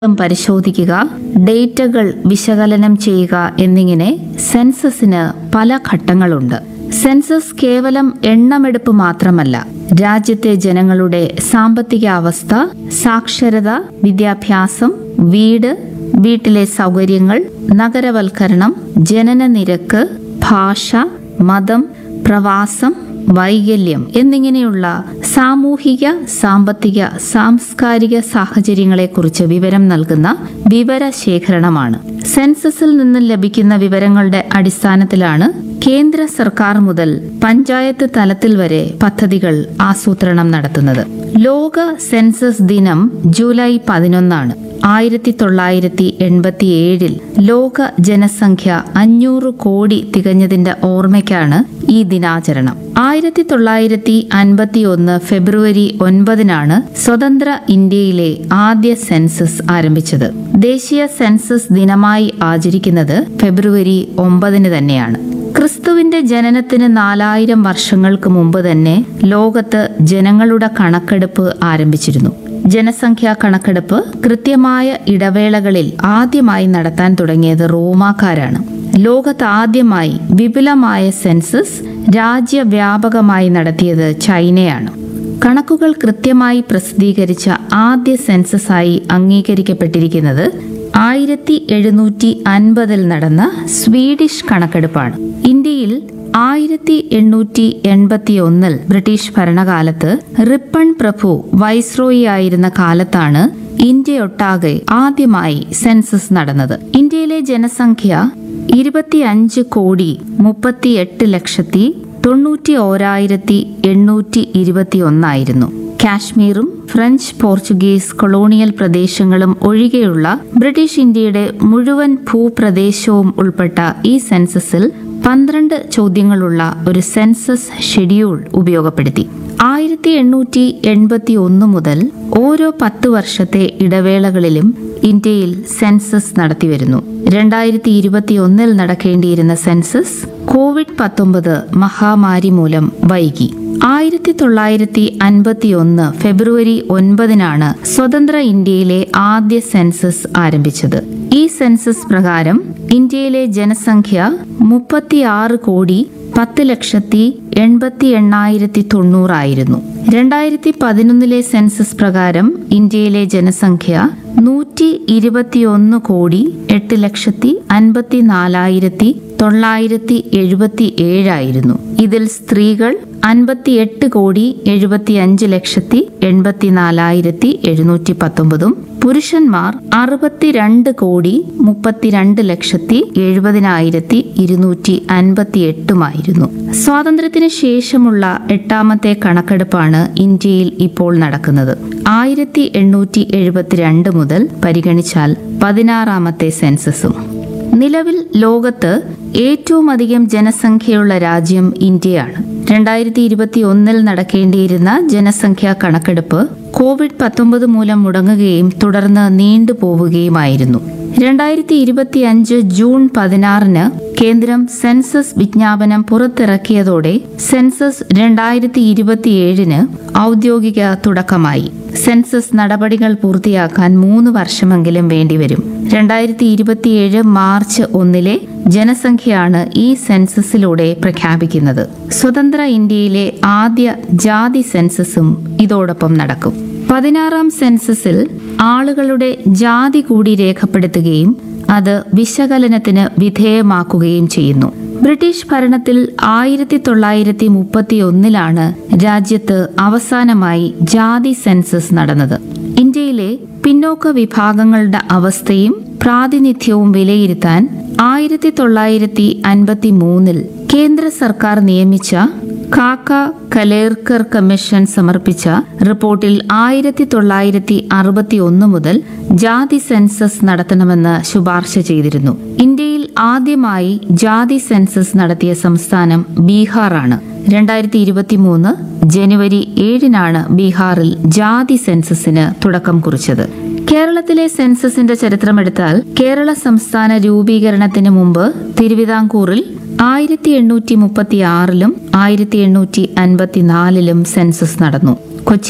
ഉം പരിശോധിക്കുക ഡേറ്റകൾ വിശകലനം ചെയ്യുക എന്നിങ്ങനെ സെൻസസിന് പല ഘട്ടങ്ങളുണ്ട് സെൻസസ് കേവലം എണ്ണമെടുപ്പ് മാത്രമല്ല രാജ്യത്തെ ജനങ്ങളുടെ സാമ്പത്തിക അവസ്ഥ സാക്ഷരത വിദ്യാഭ്യാസം വീട് വീട്ടിലെ സൗകര്യങ്ങൾ നഗരവൽക്കരണം ജനന നിരക്ക് ഭാഷ മതം പ്രവാസം വൈകല്യം എന്നിങ്ങനെയുള്ള സാമൂഹിക സാമ്പത്തിക സാംസ്കാരിക സാഹചര്യങ്ങളെക്കുറിച്ച് വിവരം നൽകുന്ന വിവര ശേഖരണമാണ് സെൻസസിൽ നിന്ന് ലഭിക്കുന്ന വിവരങ്ങളുടെ അടിസ്ഥാനത്തിലാണ് കേന്ദ്ര സർക്കാർ മുതൽ പഞ്ചായത്ത് തലത്തിൽ വരെ പദ്ധതികൾ ആസൂത്രണം നടത്തുന്നത് ലോക സെൻസസ് ദിനം ജൂലൈ പതിനൊന്നാണ് ആയിരത്തി തൊള്ളായിരത്തി എൺപത്തി ഏഴിൽ ലോക ജനസംഖ്യ അഞ്ഞൂറ് കോടി തികഞ്ഞതിന്റെ ഓർമ്മയ്ക്കാണ് ഈ ദിനാചരണം ആയിരത്തി തൊള്ളായിരത്തി അൻപത്തി ഒന്ന് ഫെബ്രുവരി ഒൻപതിനാണ് സ്വതന്ത്ര ഇന്ത്യയിലെ ആദ്യ സെൻസസ് ആരംഭിച്ചത് ദേശീയ സെൻസസ് ദിനമായി ആചരിക്കുന്നത് ഫെബ്രുവരി ഒമ്പതിന് തന്നെയാണ് ക്രിസ്തുവിന്റെ ജനനത്തിന് നാലായിരം വർഷങ്ങൾക്ക് മുമ്പ് തന്നെ ലോകത്ത് ജനങ്ങളുടെ കണക്കെടുപ്പ് ആരംഭിച്ചിരുന്നു ജനസംഖ്യാ കണക്കെടുപ്പ് കൃത്യമായ ഇടവേളകളിൽ ആദ്യമായി നടത്താൻ തുടങ്ങിയത് റോമാക്കാരാണ് ലോകത്ത് ആദ്യമായി വിപുലമായ സെൻസസ് രാജ്യവ്യാപകമായി നടത്തിയത് ചൈനയാണ് കണക്കുകൾ കൃത്യമായി പ്രസിദ്ധീകരിച്ച ആദ്യ സെൻസസായി അംഗീകരിക്കപ്പെട്ടിരിക്കുന്നത് ആയിരത്തി എഴുന്നൂറ്റി അൻപതിൽ നടന്ന സ്വീഡിഷ് കണക്കെടുപ്പാണ് ഇന്ത്യയിൽ ആയിരത്തി എണ്ണൂറ്റി എൺപത്തി ഒന്നിൽ ബ്രിട്ടീഷ് ഭരണകാലത്ത് റിപ്പൺ പ്രഭു വൈസ്രോയി ആയിരുന്ന കാലത്താണ് ഇന്ത്യയൊട്ടാകെ ആദ്യമായി സെൻസസ് നടന്നത് ഇന്ത്യയിലെ ജനസംഖ്യ ഇരുപത്തിയഞ്ച് കോടി മുപ്പത്തിയെട്ട് ലക്ഷത്തി തൊണ്ണൂറ്റി ഓരായിരത്തി എണ്ണൂറ്റി ഇരുപത്തി ഒന്നായിരുന്നു കാശ്മീറും ഫ്രഞ്ച് പോർച്ചുഗീസ് കൊളോണിയൽ പ്രദേശങ്ങളും ഒഴികെയുള്ള ബ്രിട്ടീഷ് ഇന്ത്യയുടെ മുഴുവൻ ഭൂപ്രദേശവും ഉൾപ്പെട്ട ഈ സെൻസസിൽ പന്ത്രണ്ട് ചോദ്യങ്ങളുള്ള ഒരു സെൻസസ് ഷെഡ്യൂൾ ഉപയോഗപ്പെടുത്തി ആയിരത്തി എണ്ണൂറ്റി എൺപത്തി ഒന്ന് മുതൽ ഓരോ പത്ത് വർഷത്തെ ഇടവേളകളിലും ഇന്ത്യയിൽ സെൻസസ് നടത്തിവരുന്നു രണ്ടായിരത്തി ഇരുപത്തി ഒന്നിൽ നടക്കേണ്ടിയിരുന്ന സെൻസസ് കോവിഡ് പത്തൊമ്പത് മഹാമാരി മൂലം വൈകി ആയിരത്തി തൊള്ളായിരത്തി അൻപത്തി ഒന്ന് ഫെബ്രുവരി ഒൻപതിനാണ് സ്വതന്ത്ര ഇന്ത്യയിലെ ആദ്യ സെൻസസ് ആരംഭിച്ചത് ഈ സെൻസസ് പ്രകാരം ഇന്ത്യയിലെ ജനസംഖ്യ മുപ്പത്തിയാറ് കോടി പത്ത് ലക്ഷത്തി എൺപത്തി എണ്ണായിരത്തി തൊണ്ണൂറായിരുന്നു രണ്ടായിരത്തി പതിനൊന്നിലെ സെൻസസ് പ്രകാരം ഇന്ത്യയിലെ ജനസംഖ്യ നൂറ്റി ഇരുപത്തിയൊന്ന് കോടി എട്ട് ലക്ഷത്തി അൻപത്തി നാലായിരത്തി തൊള്ളായിരത്തി എഴുപത്തി ഏഴായിരുന്നു ഇതിൽ സ്ത്രീകൾ അൻപത്തിയെട്ട് കോടി എഴുപത്തി അഞ്ച് ലക്ഷത്തി എൺപത്തി നാലായിരത്തി എഴുന്നൂറ്റി പത്തൊമ്പതും പുരുഷന്മാർ അറുപത്തിരണ്ട് കോടി മുപ്പത്തിരണ്ട് ലക്ഷത്തി എഴുപതിനായിരത്തി ഇരുന്നൂറ്റി അൻപത്തി എട്ടുമായിരുന്നു സ്വാതന്ത്ര്യത്തിന് ശേഷമുള്ള എട്ടാമത്തെ കണക്കെടുപ്പാണ് ഇന്ത്യയിൽ ഇപ്പോൾ നടക്കുന്നത് ആയിരത്തി എണ്ണൂറ്റി എഴുപത്തിരണ്ട് മുതൽ പരിഗണിച്ചാൽ പതിനാറാമത്തെ സെൻസസും നിലവിൽ ലോകത്ത് ഏറ്റവും അധികം ജനസംഖ്യയുള്ള രാജ്യം ഇന്ത്യയാണ് രണ്ടായിരത്തി ഇരുപത്തി ഒന്നിൽ നടക്കേണ്ടിയിരുന്ന ജനസംഖ്യാ കണക്കെടുപ്പ് കോവിഡ് പത്തൊമ്പത് മൂലം മുടങ്ങുകയും തുടർന്ന് നീണ്ടുപോവുകയുമായിരുന്നു രണ്ടായിരത്തി ഇരുപത്തി അഞ്ച് ജൂൺ പതിനാറിന് കേന്ദ്രം സെൻസസ് വിജ്ഞാപനം പുറത്തിറക്കിയതോടെ സെൻസസ് രണ്ടായിരത്തി ഇരുപത്തിയേഴിന് ഔദ്യോഗിക തുടക്കമായി സെൻസസ് നടപടികൾ പൂർത്തിയാക്കാൻ മൂന്ന് വർഷമെങ്കിലും വേണ്ടിവരും രണ്ടായിരത്തി ഇരുപത്തിയേഴ് മാർച്ച് ഒന്നിലെ ജനസംഖ്യയാണ് ഈ സെൻസസിലൂടെ പ്രഖ്യാപിക്കുന്നത് സ്വതന്ത്ര ഇന്ത്യയിലെ ആദ്യ ജാതി സെൻസസും ഇതോടൊപ്പം നടക്കും പതിനാറാം സെൻസസിൽ ആളുകളുടെ ജാതി കൂടി രേഖപ്പെടുത്തുകയും അത് വിശകലനത്തിന് വിധേയമാക്കുകയും ചെയ്യുന്നു ബ്രിട്ടീഷ് ഭരണത്തിൽ ആയിരത്തി തൊള്ളായിരത്തി മുപ്പത്തി ഒന്നിലാണ് രാജ്യത്ത് അവസാനമായി ജാതി സെൻസസ് നടന്നത് ഇന്ത്യയിലെ പിന്നോക്ക വിഭാഗങ്ങളുടെ അവസ്ഥയും പ്രാതിനിധ്യവും വിലയിരുത്താൻ ആയിരത്തി തൊള്ളായിരത്തി അൻപത്തി മൂന്നിൽ കേന്ദ്ര സർക്കാർ നിയമിച്ച കാക്ക കലേർക്കർ കമ്മീഷൻ സമർപ്പിച്ച റിപ്പോർട്ടിൽ ആയിരത്തി തൊള്ളായിരത്തി അറുപത്തി ഒന്ന് മുതൽ ജാതി സെൻസസ് നടത്തണമെന്ന് ശുപാർശ ചെയ്തിരുന്നു ഇന്ത്യയിൽ ആദ്യമായി ജാതി സെൻസസ് നടത്തിയ സംസ്ഥാനം ബീഹാറാണ് രണ്ടായിരത്തി ഇരുപത്തി മൂന്ന് ജനുവരി ഏഴിനാണ് ബീഹാറിൽ ജാതി സെൻസസിന് തുടക്കം കുറിച്ചത് കേരളത്തിലെ സെൻസസിന്റെ ചരിത്രമെടുത്താൽ കേരള സംസ്ഥാന രൂപീകരണത്തിന് മുമ്പ് തിരുവിതാംകൂറിൽ ആയിരത്തി എണ്ണൂറ്റി മുപ്പത്തി ആറിലും ആയിരത്തി എണ്ണൂറ്റി അൻപത്തിനാലിലും സെൻസസ് നടന്നു കൊച്ചിയിൽ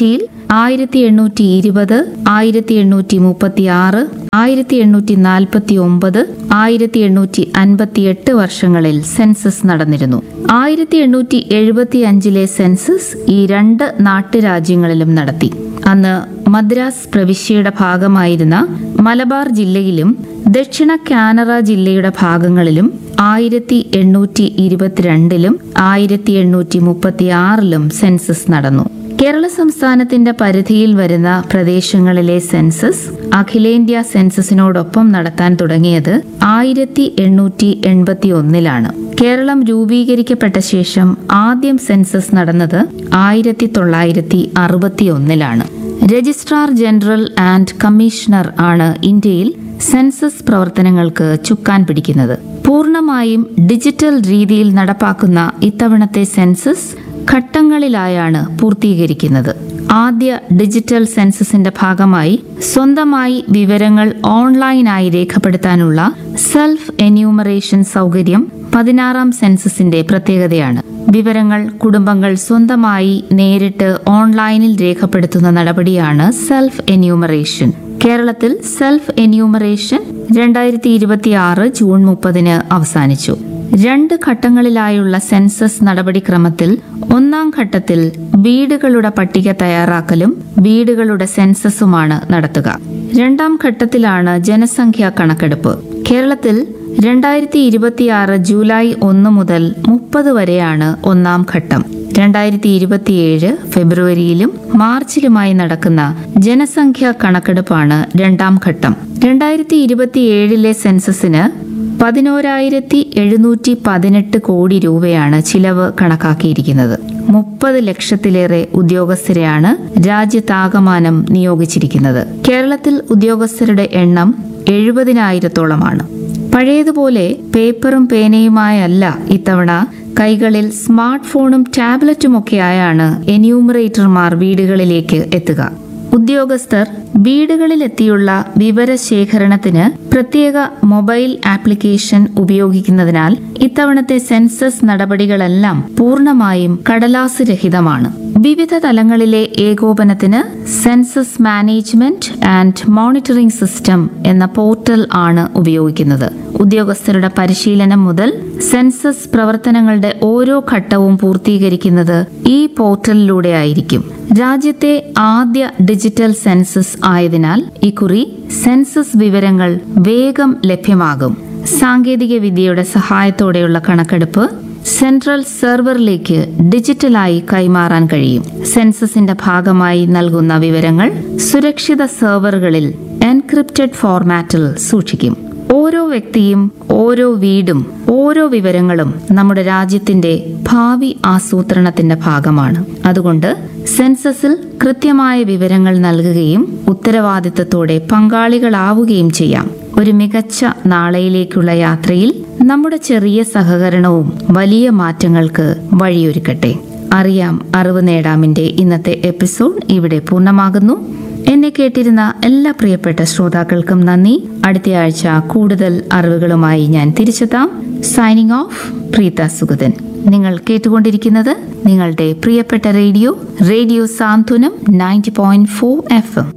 ആയിരത്തി എണ്ണൂറ്റി ഇരുപത് ആയിരത്തി എണ്ണൂറ്റി മുപ്പത്തി ആറ് ആയിരത്തി എണ്ണൂറ്റി നാൽപ്പത്തി ഒമ്പത് ആയിരത്തി എണ്ണൂറ്റി അൻപത്തി എട്ട് വർഷങ്ങളിൽ സെൻസസ് നടന്നിരുന്നു ആയിരത്തി എണ്ണൂറ്റി എഴുപത്തി അഞ്ചിലെ സെൻസസ് ഈ രണ്ട് നാട്ടുരാജ്യങ്ങളിലും നടത്തി അന്ന് മദ്രാസ് പ്രവിശ്യയുടെ ഭാഗമായിരുന്ന മലബാർ ജില്ലയിലും ദക്ഷിണ കാനറ ജില്ലയുടെ ഭാഗങ്ങളിലും ആയിരത്തി എണ്ണൂറ്റി ഇരുപത്തിരണ്ടിലും ആയിരത്തി എണ്ണൂറ്റി മുപ്പത്തി ആറിലും സെൻസസ് നടന്നു കേരള സംസ്ഥാനത്തിന്റെ പരിധിയിൽ വരുന്ന പ്രദേശങ്ങളിലെ സെൻസസ് അഖിലേന്ത്യാ സെൻസസിനോടൊപ്പം നടത്താൻ തുടങ്ങിയത് ആയിരത്തി എണ്ണൂറ്റി എൺപത്തി ഒന്നിലാണ് കേരളം രൂപീകരിക്കപ്പെട്ട ശേഷം ആദ്യം സെൻസസ് നടന്നത് ആയിരത്തി തൊള്ളായിരത്തി അറുപത്തി ഒന്നിലാണ് രജിസ്ട്രാർ ജനറൽ ആൻഡ് കമ്മീഷണർ ആണ് ഇന്ത്യയിൽ സെൻസസ് പ്രവർത്തനങ്ങൾക്ക് ചുക്കാൻ പിടിക്കുന്നത് പൂർണ്ണമായും ഡിജിറ്റൽ രീതിയിൽ നടപ്പാക്കുന്ന ഇത്തവണത്തെ സെൻസസ് ഘട്ടങ്ങളിലായാണ് പൂർത്തീകരിക്കുന്നത് ആദ്യ ഡിജിറ്റൽ സെൻസസിന്റെ ഭാഗമായി സ്വന്തമായി വിവരങ്ങൾ ഓൺലൈനായി രേഖപ്പെടുത്താനുള്ള സെൽഫ് എന്യൂമറേഷൻ സൗകര്യം പതിനാറാം സെൻസസിന്റെ പ്രത്യേകതയാണ് വിവരങ്ങൾ കുടുംബങ്ങൾ സ്വന്തമായി നേരിട്ട് ഓൺലൈനിൽ രേഖപ്പെടുത്തുന്ന നടപടിയാണ് സെൽഫ് എന്യൂമറേഷൻ കേരളത്തിൽ സെൽഫ് എന്യൂമറേഷൻ രണ്ടായിരത്തി ഇരുപത്തി ആറ് ജൂൺ മുപ്പതിന് അവസാനിച്ചു രണ്ട് ഘട്ടങ്ങളിലായുള്ള സെൻസസ് നടപടിക്രമത്തിൽ ഒന്നാം ഘട്ടത്തിൽ വീടുകളുടെ പട്ടിക തയ്യാറാക്കലും വീടുകളുടെ സെൻസസുമാണ് നടത്തുക രണ്ടാം ഘട്ടത്തിലാണ് ജനസംഖ്യാ കണക്കെടുപ്പ് കേരളത്തിൽ രണ്ടായിരത്തി ഇരുപത്തിയാറ് ജൂലൈ ഒന്ന് മുതൽ മുപ്പത് വരെയാണ് ഒന്നാം ഘട്ടം രണ്ടായിരത്തി ഇരുപത്തിയേഴ് ഫെബ്രുവരിയിലും മാർച്ചിലുമായി നടക്കുന്ന ജനസംഖ്യാ കണക്കെടുപ്പാണ് രണ്ടാം ഘട്ടം രണ്ടായിരത്തി ഇരുപത്തിയേഴിലെ സെൻസസിന് പതിനോരായിരത്തി എഴുന്നൂറ്റി പതിനെട്ട് കോടി രൂപയാണ് ചിലവ് കണക്കാക്കിയിരിക്കുന്നത് മുപ്പത് ലക്ഷത്തിലേറെ ഉദ്യോഗസ്ഥരെയാണ് രാജ്യത്താകമാനം നിയോഗിച്ചിരിക്കുന്നത് കേരളത്തിൽ ഉദ്യോഗസ്ഥരുടെ എണ്ണം എഴുപതിനായിരത്തോളമാണ് പഴയതുപോലെ പേപ്പറും പേനയുമായല്ല ഇത്തവണ കൈകളിൽ സ്മാർട്ട് ഫോണും ടാബ്ലറ്റുമൊക്കെയായാണ് എന്യൂമറേറ്റർമാർ വീടുകളിലേക്ക് എത്തുക ഉദ്യോഗസ്ഥർ വീടുകളിലെത്തിയുള്ള വിവരശേഖരണത്തിന് പ്രത്യേക മൊബൈൽ ആപ്ലിക്കേഷൻ ഉപയോഗിക്കുന്നതിനാൽ ഇത്തവണത്തെ സെൻസസ് നടപടികളെല്ലാം പൂർണ്ണമായും കടലാസ് രഹിതമാണ് വിവിധ തലങ്ങളിലെ ഏകോപനത്തിന് census management and monitoring system എന്ന പോർട്ടൽ ആണ് ഉപയോഗിക്കുന്നത് ഉദ്യോഗസ്ഥരുടെ പരിശീലനം മുതൽ സെൻസസ് പ്രവർത്തനങ്ങളുടെ ഓരോ ഘട്ടവും പൂർത്തീകരിക്കുന്നത് ഈ പോർട്ടലിലൂടെ ആയിരിക്കും രാജ്യത്തെ ആദ്യ ഡിജിറ്റൽ സെൻസസ് ആയതിനാൽ ഇക്കുറി സെൻസസ് വിവരങ്ങൾ വേഗം ലഭ്യമാകും സാങ്കേതിക വിദ്യയുടെ സഹായത്തോടെയുള്ള കണക്കെടുപ്പ് സെൻട്രൽ സെർവറിലേക്ക് ഡിജിറ്റലായി കൈമാറാൻ കഴിയും സെൻസസിന്റെ ഭാഗമായി നൽകുന്ന വിവരങ്ങൾ സുരക്ഷിത സെർവറുകളിൽ എൻക്രിപ്റ്റഡ് ഫോർമാറ്റിൽ സൂക്ഷിക്കും ഓരോ വ്യക്തിയും ഓരോ വീടും ഓരോ വിവരങ്ങളും നമ്മുടെ രാജ്യത്തിന്റെ ഭാവി ആസൂത്രണത്തിന്റെ ഭാഗമാണ് അതുകൊണ്ട് സെൻസസിൽ കൃത്യമായ വിവരങ്ങൾ നൽകുകയും ഉത്തരവാദിത്തത്തോടെ പങ്കാളികളാവുകയും ചെയ്യാം ഒരു മികച്ച നാളെയിലേക്കുള്ള യാത്രയിൽ നമ്മുടെ ചെറിയ സഹകരണവും വലിയ മാറ്റങ്ങൾക്ക് വഴിയൊരുക്കട്ടെ അറിയാം അറിവ് നേടാമിന്റെ ഇന്നത്തെ എപ്പിസോഡ് ഇവിടെ പൂർണ്ണമാകുന്നു എന്നെ കേട്ടിരുന്ന എല്ലാ പ്രിയപ്പെട്ട ശ്രോതാക്കൾക്കും നന്ദി അടുത്തയാഴ്ച കൂടുതൽ അറിവുകളുമായി ഞാൻ തിരിച്ചെത്താം സൈനിങ് ഓഫ് പ്രീത സുഗതൻ നിങ്ങൾ കേട്ടുകൊണ്ടിരിക്കുന്നത് നിങ്ങളുടെ പ്രിയപ്പെട്ട radio radio Santhwanam ninety point four F M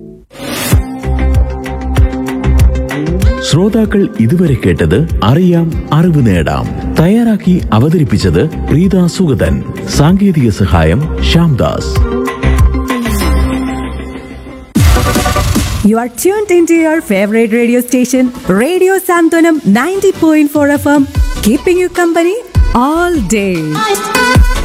ശ്രോതാക്കൾ ഇതുവരെ കേട്ടത് അറിയാം അറിവ് നേടാം തയ്യാറാക്കി അവതരിപ്പിച്ചത് പ്രീത സുഗതൻ സാങ്കേതിക സഹായം Shyamdas You are tuned into your favorite radio station, Radio Santonam 90.4 FM, keeping you company all day.